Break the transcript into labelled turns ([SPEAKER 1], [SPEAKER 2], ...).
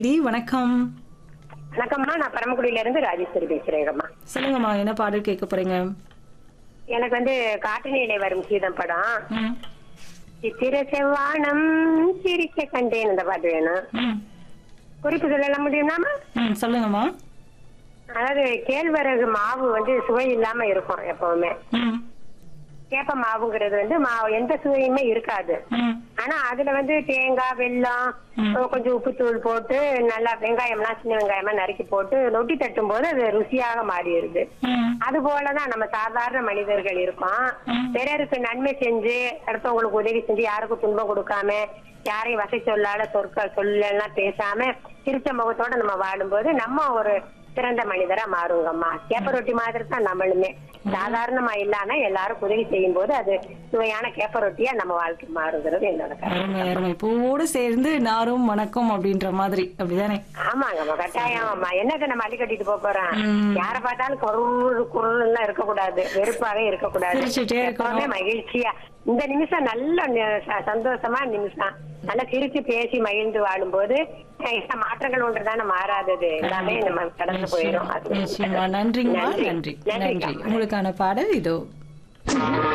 [SPEAKER 1] D வணக்கம்
[SPEAKER 2] வணக்கம்மா நான் பரமக்குடியில இருந்து ராஜேஸ்வரி பேசுறேங்கம்மா
[SPEAKER 1] சொல்லுங்கம்மா என்ன பாடல் கேட்க போறீங்க
[SPEAKER 2] எனக்கு வந்து காட்டு நீலை வரும் கீதம் படம்
[SPEAKER 1] ம்,
[SPEAKER 2] சித்திர செவ்வானம் சிரிக்க கண்டேன் அந்த பாட்டு வேணும்
[SPEAKER 1] ம்,
[SPEAKER 2] குறிப்பு சொல்லலாம் முடியுமாமா
[SPEAKER 1] ம், சொல்லுங்கம்மா
[SPEAKER 2] அதாவது கேழ்வரகு மாவு வந்து சுவை இல்லாம இருக்கும் எப்பவுமே
[SPEAKER 1] ம்,
[SPEAKER 2] கேப்ப மாவுங்கிறது வந்து மாவு எந்த சுவையுமே இருக்காது
[SPEAKER 1] ம்,
[SPEAKER 2] ஆனா அதுல வந்து தேங்காய் வெல்லம்
[SPEAKER 1] ம்.
[SPEAKER 2] கொஞ்சம் உப்புத்தூள் போட்டு நல்லா வெங்காயம்லாம் சின்ன வெங்காயமா நறுக்கி போட்டு ரொட்டி தட்டும் போது அது ருசியாக மாறிடுது
[SPEAKER 1] ம்,
[SPEAKER 2] அது போலதான் நம்ம சாதாரண மனிதர்கள் இருக்கோம்
[SPEAKER 1] ம்.
[SPEAKER 2] பிறருக்கு நன்மை செஞ்சு அடுத்தவங்களுக்கு உதவி செஞ்சு யாருக்கும் துன்பம் கொடுக்காம யாரையும் வசை சொல்லாத சொற்கள் சொல்லலாம் பேசாம சிரிச்ச முகத்தோட நம்ம வாழும்போது நம்ம ஒரு சிறந்த மனிதரா மாறுங்கம்மா கேப்ப ரொட்டி மாதிரி தான் நம்மளுமே சாதாரணமா இல்லாம எல்லாரும் உதவி செய்யும் போது அது சுவையான கேப்ப ரொட்டியா நம்ம வாழ்க்கை மாறுங்கிறது என்னோட கருத்து
[SPEAKER 1] அருமை அருமை பூவோடு சேர்ந்து நாரும் வணக்கம் அப்படின்ற மாதிரி அப்படிதானே
[SPEAKER 2] ஆமாங்கம்மா கட்டாயம் அம்மா என்னத்தை நம்ம அள்ளி கட்டிட்டு போப் போறோம்
[SPEAKER 1] ம்.
[SPEAKER 2] யார பார்த்தாலும் குரல் குரல் எல்லாம் இருக்கக்கூடாது வெறுப்பாவே இருக்கக்கூடாது
[SPEAKER 1] சிரிச்சுட்டே இருக்கணும்.
[SPEAKER 2] எப்பவுமே மகிழ்ச்சியா இந்த நிமிஷம் நல்ல நி- ச- சந்தோஷமா நிமிஷம் நல்லா சிரிச்சு பேசி மகிழ்ந்து வாழும்போது அஹ் இந்த மாற்றங்கள் ஒன்றுதானே மாறாதது எல்லாமே நம்ம கடந்து போயிடும் அது
[SPEAKER 1] நிச்சயமா நன்றிங்கம்மா நன்றி நன்றி
[SPEAKER 2] நன்றிங்கம்மா
[SPEAKER 1] உங்களுக்கான பாடல் இதோ